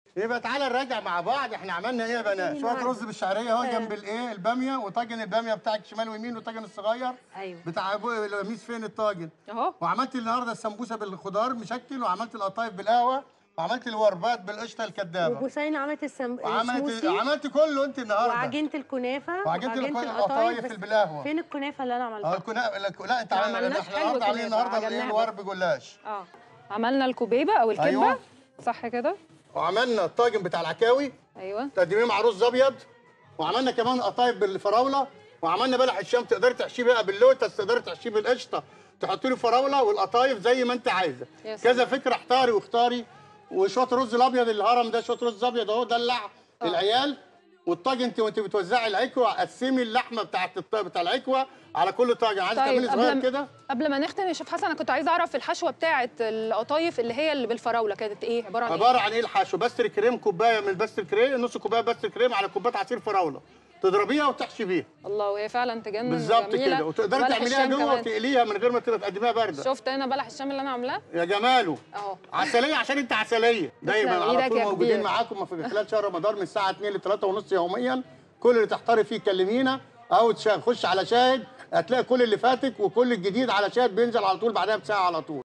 يبقى تعالى نراجع مع بعض احنا عملنا ايه يا بنات شويه رز بالشعريه اهو جنب الايه الباميه وطاجن الباميه بتاعك شمال ويمين والطاجن الصغير ايوه بتاع ابو لميس فين الطاجن اهو وعملت النهارده السمبوسه بالخضار مشكل وعملت القطايف بالقهوه وعملت الوربات بالقشطه الكدابه وبوسين عملت السم... وعملت السموسي عملت كله انت النهارده وعجينه الكنافه وعجينة الك- القطايف بس بالقهوة. فين الكنافه اللي انا اه عملتها الكنا... لا- لا انت ما عامل عملناش احنا حلو النهارده عاملين كنافة، النهارده الايه عجناها الورب جلاش اه عملنا الكوبيبه او الكبه أيوة. صح كده وعملنا الطاجن بتاع العكاوي ايوه تقدميه مع رز ابيض وعملنا كمان قطايف بالفراوله وعملنا بلح الشام تقدري تحشيه بقى باللوتس تقدري تحشيه بالقشطه تحطي له فراوله والقطايف زي ما انت عايزه يا كذا فكره احتاري واختاري وشويه رز الابيض الهرم ده شويه رز ابيض اهو دلع العيال والطاجن انت وانت بتوزعي العكوه قسمي اللحمه بتاعت الط- بتاع العكوه على كل طاجن عايزه طيب تعملي صغير قبل كده ما قبل ما نختم يا شيف حسن انا كنت عايزه اعرف الحشوه بتاعه القطايف اللي هي اللي بالفراوله كانت ايه عباره عن ايه عباره عن ايه الحشو بستر كريم كوبايه من بستر كريم نص كوبايه بستر كريم على كوبايه عصير فراوله تضربيها وتحشي بيها الله وهي فعلا تجنن بالظبط وجميلة. كده وتقدري بلح تعمليها الشام جوه كمان. وتقليها من غير ما تبقى تقدميها بارده شفت هنا بلح الشام اللي انا عاملاه يا جماله اهو عسليه عشان انت عسليه دايما تسلم على إيدك طول يا موجودين كبير. معاكم في خلال شهر رمضان من الساعه 2 ل 3 ونص يوميا كل اللي تحتاري فيه كلمينا او تخش على شاهد هتلاقي كل اللي فاتك وكل الجديد على شاهد بينزل على طول بعدها بساعه على طول